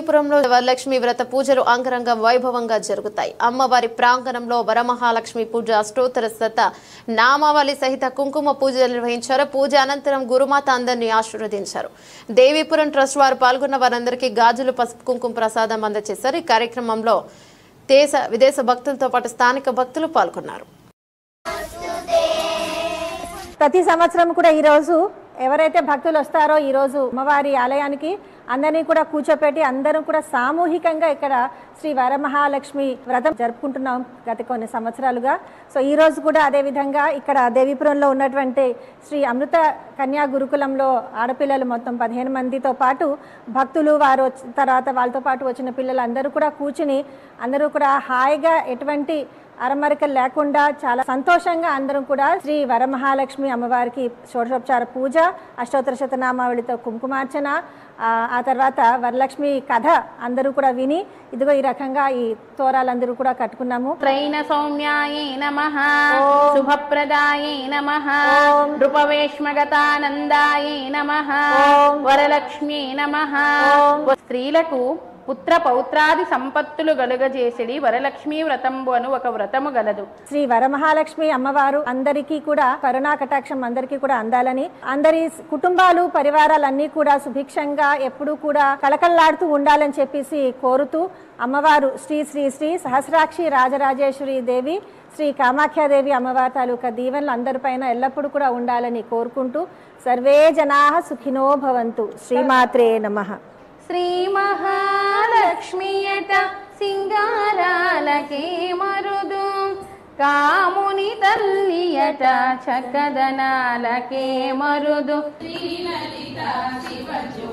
దేవీపురంలో వరలక్ష్మి వ్రత పూజలు అంగరంగ వైభవంగా జరుగుతాయి అమ్మవారి ప్రాంగణంలో వరమహాలక్ష్మి పూజ అష్టోత్తర శత నామావళి సహిత కుంకుమ పూజలు నిర్వహించారు పూజ అనంతరం గురుమాత అందరినీ ఆశీర్వదించారు దేవీపురం ట్రస్ట్ వారు పాల్గొన్న వారందరికీ గాజులు పసుపు కుంకుమ ప్రసాదం అందజేశారు ఈ కార్యక్రమంలో దేశ విదేశ భక్తులతో పాటు స్థానిక భక్తులు పాల్గొన్నారు ప్రతి సంవత్సరం కూడా ఈరోజు ఎవరైతే భక్తులు వస్తారో ఈరోజు అమ్మవారి ఆలయానికి అందరినీ కూడా కూర్చోపెట్టి అందరూ కూడా సామూహికంగా ఇక్కడ శ్రీ వరమహాలక్ష్మి వ్రతం జరుపుకుంటున్నాం గత కొన్ని సంవత్సరాలుగా సో ఈ రోజు కూడా అదే విధంగా ఇక్కడ దేవీపురంలో ఉన్నటువంటి శ్రీ అమృత కన్యా గురుకులంలో ఆడపిల్లలు మొత్తం పదిహేను మందితో పాటు భక్తులు వారు వచ్చి- తర్వాత వాళ్ళతో పాటు వచ్చిన పిల్లలు అందరూ కూడా కూర్చుని అందరూ కూడా హాయిగా ఎటువంటి అరమరికలు లేకుండా చాలా సంతోషంగా అందరం కూడా శ్రీ వరమహాలక్ష్మి అమ్మవారికి షోడశోపచార పూజ అష్టోత్తర శతనామావళితో కుంకుమార్చన ఆ, ఆ తర్వాత వరలక్ష్మి కథ అందరూ కూడా విని ఇదిగో ఈ రకంగా ఈ తోరాలందరూ కూడా కట్టుకున్నాము त्रैन सौम्यायै नमः शुभप्रदायै नमः నృపవేష్మగతానందాయై నమః వరలక్ష్మీ నమః స్త్రీలకు పుత్ర పౌత్రాది సంపత్తులు గలుగజేసిడి వరలక్ష్మీ వ్రతంబు అను ఒక వ్రతము గలదు శ్రీ వరమహాలక్ష్మి అమ్మవారు అందరికీ కూడా కరుణా కటాక్షం అందరికీ కూడా అందాలని అందరి కుటుంబాలు పరివారాలన్నీ కూడా సుభిక్షంగా ఎప్పుడూ కూడా కళకళలాడుతూ ఉండాలని చెప్పేసి కోరుతూ అమ్మవారు శ్రీ శ్రీ శ్రీ సహస్రాక్షి రాజరాజేశ్వరి దేవి శ్రీ కామాఖ్యాదేవి అమ్మవారి తాలూకా దీవెనలు అందరిపైన ఎల్లప్పుడూ కూడా ఉండాలని కోరుకుంటూ సర్వే జనా సుఖినో భవంతు శ్రీమాత్రే నమః శ్రీ మహాలక్ష్మియట సింగారాలకే మరుదు కాముని తల్లియట చక్కదనాలకే మరుదు శ్రీలలిత శివజ్యోతి